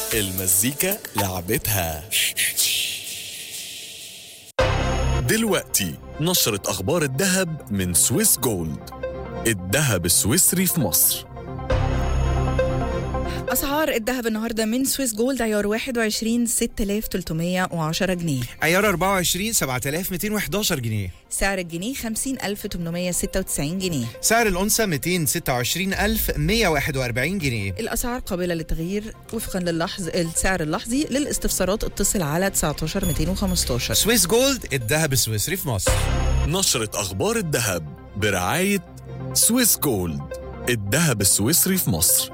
المزيكا لعبتها دلوقتي نشرة أخبار الذهب من سويس جولد الذهب السويسري في مصر اسعار الذهب النهارده من سويس جولد عيار 21 6310 جنيه عيار 24 7211 جنيه سعر الجنيه 50896 جنيه سعر الأنثى 226141 جنيه الاسعار قابله للتغيير وفقا للحظ السعر اللحظي للاستفسارات اتصل على 19 215 سويس جولد الذهب السويسري في مصر نشرة أخبار الذهب برعاية سويس جولد الذهب السويسري في مصر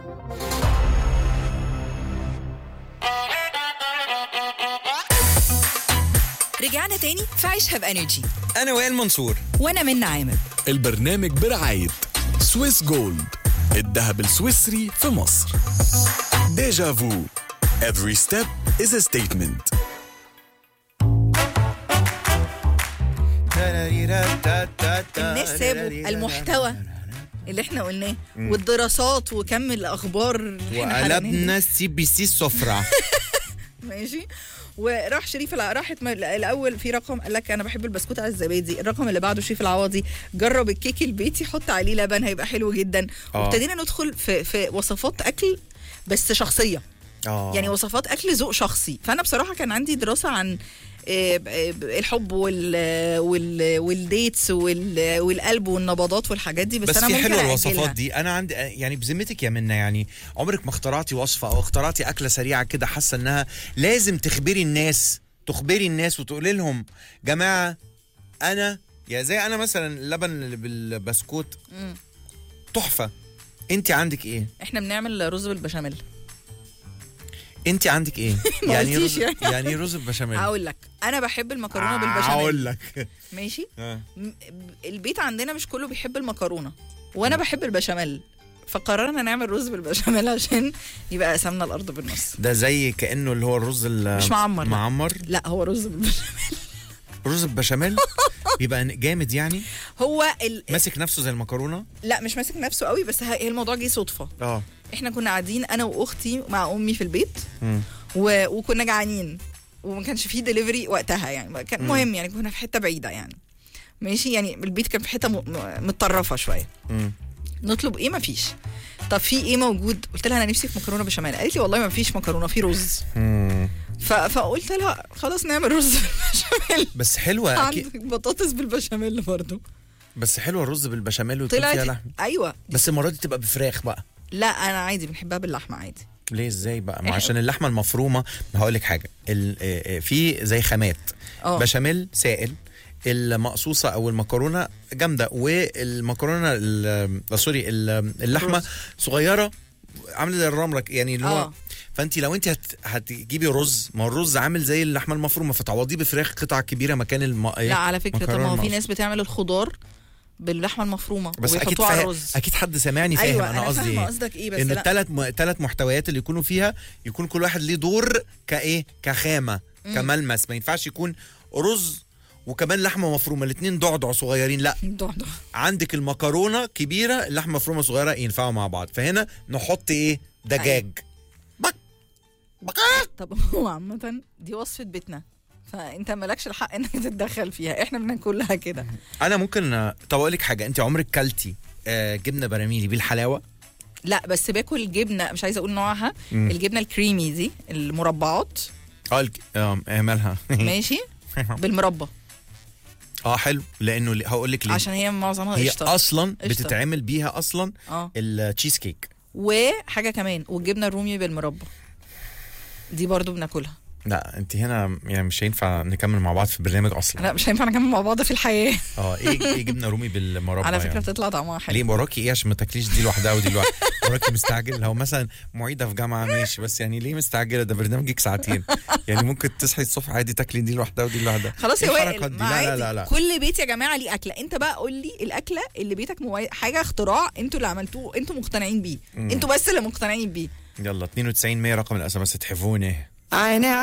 رجعنا تاني في عيشها بانرجي أنا وائل منصور وانا من عامر البرنامج برعاية سويس جولد الذهب السويسري في مصر ديجا فو Every step is a statement الناس سابوا المحتوى اللي احنا قلناه والدراسات وكم الاخبار اللي احنا حرقناها دي. وقلبنا السي بي سي السفرة ماشي وراح شريف الع... راحت م... الاول في رقم قال لك انا بحب البسكوت على الزبادي الرقم اللي بعده شريف العوضي جرب الكيك البيتي حط عليه لبن هيبقى حلو جدا آه. وابتدينا ندخل في في وصفات اكل بس شخصيه آه. يعني وصفات اكل ذوق شخصي فانا بصراحه كان عندي دراسه عن آه، آه، الحب وال وال والديتس وال والقلب والنبضات والحاجات دي بس, بس انا في ممكن حلوه أأجلها. الوصفات دي انا عندي يعني بذمتك يا منى يعني عمرك ما اخترعتي وصفه او اخترعتي اكله سريعه كده حاسه انها لازم تخبري الناس تخبري الناس وتقولي لهم جماعه انا يا زي انا مثلا اللبن اللي بالبسكوت مم. تحفه انت عندك ايه احنا بنعمل رز بالبشاميل انت عندك ايه ما يعني قلتيش رز يعني. يعني إيه رز بالبشاميل هقول لك انا بحب المكرونه بالبشاميل اقول لك ماشي آه. م- البيت عندنا مش كله بيحب المكرونه وانا بحب البشاميل فقررنا نعمل رز بالبشاميل عشان يبقى قسمنا الارض بالنص ده زي كانه اللي هو الرز ال- مش معمر، لا. معمر لا هو رز بالبشاميل رز بالبشاميل بيبقى جامد يعني هو ال... ماسك نفسه زي المكرونه لا مش ماسك نفسه قوي بس هي الموضوع جه صدفه اه احنا كنا قاعدين انا واختي مع امي في البيت مم. و... وكنا جعانين وما كانش فيه دليفري وقتها يعني كان مهم يعني كنا في حته بعيده يعني ماشي يعني البيت كان في حته م... م- متطرفه شويه مم. نطلب ايه مفيش طب في ايه موجود قلت لها انا نفسي في مكرونه بشاميل قالت لي والله ما فيش مكرونه في رز مم. ف... فقلت لها خلاص نعمل رز بالبشاميل بس حلوه اكيد عندك بطاطس بالبشاميل برضو بس حلوه الرز بالبشاميل ويكون فيها طلعت لحم ايوه بس المره دي تبقى بفراخ بقى لا انا عادي بنحبها باللحمه عادي ليه ازاي بقى ما إحنا- عشان اللحمه المفرومه ما هقول لك حاجه ال- آه، آه، في زي خامات اه بشاميل سائل المقصوصه او المكرونه جامده والمكرونه ال- آه، سوري ال- اللحمه رز. صغيره عامله زي الرمله يعني اللي هو اه فانت لو انت هت... هتجيبي رز ما هو الرز عامل زي اللحمه المفرومه فتعوضيه بفراخ قطع كبيره مكان الم... لا على فكره طب مكرونة ما هو في المقصوصة. ناس بتعمل الخضار باللحمه المفرومه بس اكيد ويحطوها على فا... الرز اكيد حد سامعني فاهم ايوه انا انا قصدي فاهمه ايه قصدك ايه بس ان لا الثلاث م... ثلاث محتويات اللي يكونوا فيها يكون كل واحد ليه دور كايه كخامه كملمس ما ينفعش يكون رز وكمان لحمه مفرومه الاثنين ضعضع صغيرين لا ضعضع. عندك المكرونه كبيره اللحمه مفرومه صغيره ينفعوا مع بعض فهنا نحط ايه دجاج بك بك طب هو عامه دي وصفه بيتنا فانت مالكش الحق انك تتدخل فيها احنا بناكلها كده انا ممكن طب اقول لك حاجه انت عمرك كلتي آه جبنه براميلي بالحلاوه لا بس باكل جبنه مش عايزه اقول نوعها مم. الجبنه الكريمي دي المربعات اه الك- آه، آه، مالها ماشي بالمربى اه حلو لانه هقول لك ليه عشان هي معظمها هي قشطه اصلا قشطة. بتتعمل بيها اصلا اه التشيز كيك وحاجه كمان والجبنه الرومي بالمربى دي برضو بناكلها لا انت هنا يعني مش هينفع نكمل مع بعض في البرنامج اصلا لا مش هينفع نكمل مع بعض في الحياه اه ايه ايه جبنه رومي بالمربى على فكره يعني. بتطلع طعمها حلو ليه وراكي ايه عشان ما تاكليش دي لوحدها ودي لوحدها وراكي مستعجل لو مثلا معيده في جامعه ماشي بس يعني ليه مستعجله ده برنامجك ساعتين يعني ممكن تصحي الصبح عادي تاكلي دي لوحدها ودي لوحدها خلاص يا إيه وائل الحركات دي؟ ما لا لا عادي. لا لا كل بيت يا جماعه ليه اكله انت بقى قول لي الاكله اللي بيتك مميز حاجه اختراع انتوا اللي عملتوه انتوا مقتنعين بيه مم. انتوا بس اللي مقتنعين بيه يلا 92 100 رقم الاس ام اس تحفوني عيني